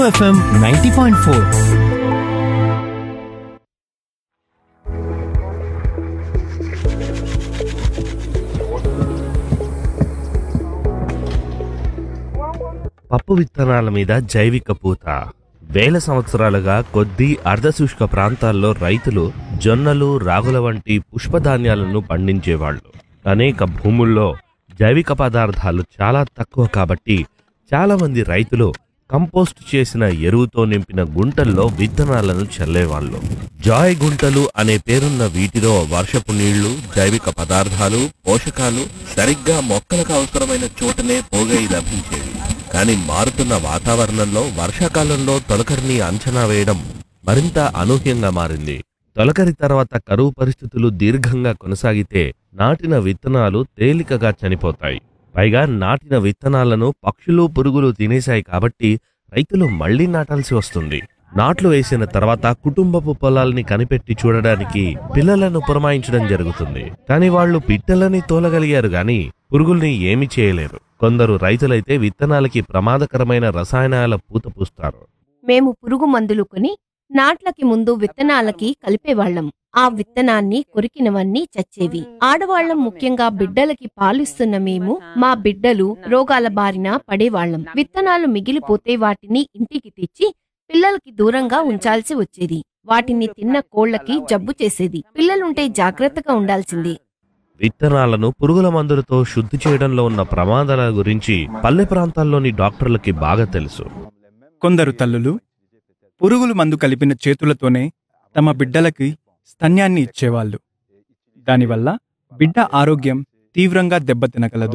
FM ninety point four పప్పు విత్తనాల మీద జైవిక పూత వేల సంవత్సరాలుగా కొద్ది అర్ధశుష్క ప్రాంతాల్లో రైతులు జొన్నలు రాగుల వంటి పుష్పధాన్యాలను పండించేవాళ్ళు అనేక భూముల్లో జైవిక పదార్థాలు చాలా తక్కువ కాబట్టి చాలా మంది రైతులు కంపోస్ట్ చేసిన ఎరువుతో నింపిన గుంటల్లో విత్తనాలను చల్లేవాళ్ళు జాయ్ గుంటలు అనే పేరున్న వీటిలో వర్షపు నీళ్లు జైవిక పదార్థాలు పోషకాలు సరిగ్గా మొక్కలకు అవసరమైన చోటనే పోగై లభించేవి కానీ మారుతున్న వాతావరణంలో వర్షాకాలంలో తొలకరిని అంచనా వేయడం మరింత అనూహ్యంగా మారింది తొలకరి తర్వాత కరువు పరిస్థితులు దీర్ఘంగా కొనసాగితే నాటిన విత్తనాలు తేలికగా చనిపోతాయి పైగా నాటిన విత్తనాలను పక్షులు పురుగులు తినేశాయి కాబట్టి రైతులు మళ్లీ నాటాల్సి వస్తుంది నాట్లు వేసిన తర్వాత కుటుంబపు పొలాల్ని కనిపెట్టి చూడడానికి పిల్లలను పురమాయించడం జరుగుతుంది కానీ వాళ్ళు పిట్టలని తోలగలిగారు గాని పురుగుల్ని ఏమీ చేయలేరు కొందరు రైతులైతే విత్తనాలకి ప్రమాదకరమైన రసాయనాల పూత పూస్తారు మేము పురుగు మందులు కొని నాట్లకి ముందు విత్తనాలకి కలిపేవాళ్లం ఆ విత్తనాన్ని కొరికినవన్నీ చచ్చేవి ఆడవాళ్లం ముఖ్యంగా బిడ్డలకి పాలిస్తున్న మేము మా బిడ్డలు రోగాల బారిన పడేవాళ్లం విత్తనాలు మిగిలిపోతే వాటిని ఇంటికి తెచ్చి పిల్లలకి దూరంగా ఉంచాల్సి వచ్చేది వాటిని తిన్న కోళ్లకి జబ్బు చేసేది పిల్లలుంటే జాగ్రత్తగా ఉండాల్సింది విత్తనాలను పురుగుల మందులతో శుద్ధి చేయడంలో ఉన్న ప్రమాదాల గురించి పల్లె ప్రాంతాల్లోని డాక్టర్లకి బాగా తెలుసు కొందరు తల్లులు పురుగులు మందు కలిపిన చేతులతోనే తమ బిడ్డలకి స్తన్యాన్ని ఇచ్చేవాళ్ళు దానివల్ల బిడ్డ ఆరోగ్యం తీవ్రంగా దెబ్బతినగలదు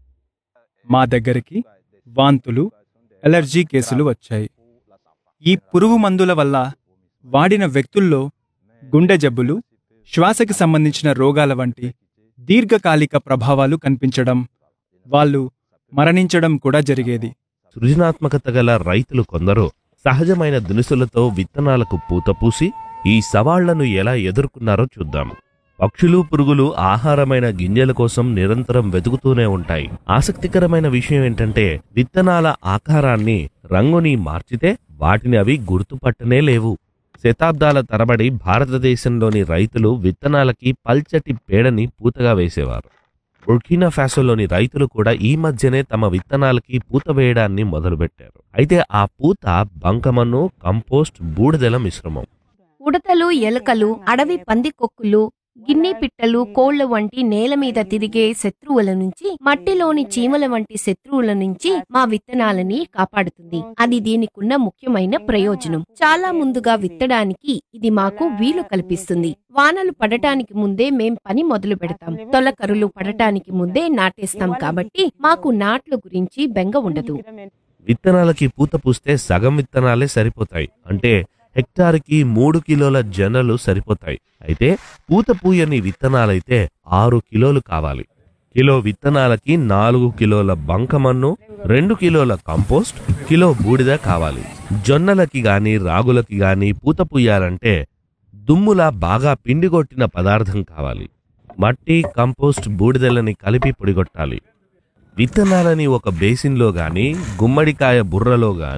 మా దగ్గరికి వాంతులు ఎలర్జీ కేసులు వచ్చాయి ఈ పురుగు మందుల వల్ల వాడిన వ్యక్తుల్లో గుండె జబ్బులు శ్వాసకి సంబంధించిన రోగాల వంటి దీర్ఘకాలిక ప్రభావాలు కనిపించడం వాళ్ళు మరణించడం కూడా జరిగేది సృజనాత్మకత గల రైతులు కొందరు సహజమైన దునుసులతో విత్తనాలకు పూత పూసి ఈ సవాళ్లను ఎలా ఎదుర్కొన్నారో చూద్దాం పక్షులు పురుగులు ఆహారమైన గింజల కోసం నిరంతరం వెతుకుతూనే ఉంటాయి ఆసక్తికరమైన విషయం ఏంటంటే విత్తనాల ఆకారాన్ని రంగుని మార్చితే వాటిని అవి గుర్తుపట్టనే లేవు శతాబ్దాల తరబడి భారతదేశంలోని రైతులు విత్తనాలకి పల్చటి పేడని పూతగా వేసేవారు బుర్కినా ఫాసోలోని రైతులు కూడా ఈ మధ్యనే తమ విత్తనాలకి పూత వేయడాన్ని మొదలుపెట్టారు అయితే ఆ పూత బంకమన్ను కంపోస్ట్ బూడిదెల మిశ్రమం ఉడతలు ఎలుకలు అడవి పందికొక్కులు గిన్నె పిట్టలు కోళ్ల వంటి నేల మీద తిరిగే శత్రువుల నుంచి మట్టిలోని చీమల వంటి శత్రువుల నుంచి మా విత్తనాలని కాపాడుతుంది అది దీనికున్న ముఖ్యమైన ప్రయోజనం చాలా ముందుగా విత్తడానికి ఇది మాకు వీలు కల్పిస్తుంది వానలు పడటానికి ముందే మేం పని మొదలు పెడతాం తొలకరులు పడటానికి ముందే నాటేస్తాం కాబట్టి మాకు నాట్ల గురించి బెంగ ఉండదు విత్తనాలకి పూత పూస్తే సగం విత్తనాలే సరిపోతాయి అంటే హెక్టార్కి మూడు కిలోల జొన్నలు సరిపోతాయి అయితే పూత పూయని విత్తనాలైతే ఆరు కిలోలు కావాలి కిలో విత్తనాలకి నాలుగు కిలోల బంకమన్ను రెండు కిలోల కంపోస్ట్ కిలో బూడిద కావాలి జొన్నలకి గాని రాగులకి గాని పూత పూయాలంటే దుమ్ములా బాగా పిండిగొట్టిన పదార్థం కావాలి మట్టి కంపోస్ట్ బూడిదలని కలిపి పొడిగొట్టాలి విత్తనాలని ఒక బేసిన్లో గాని గుమ్మడికాయ బుర్రలో గాని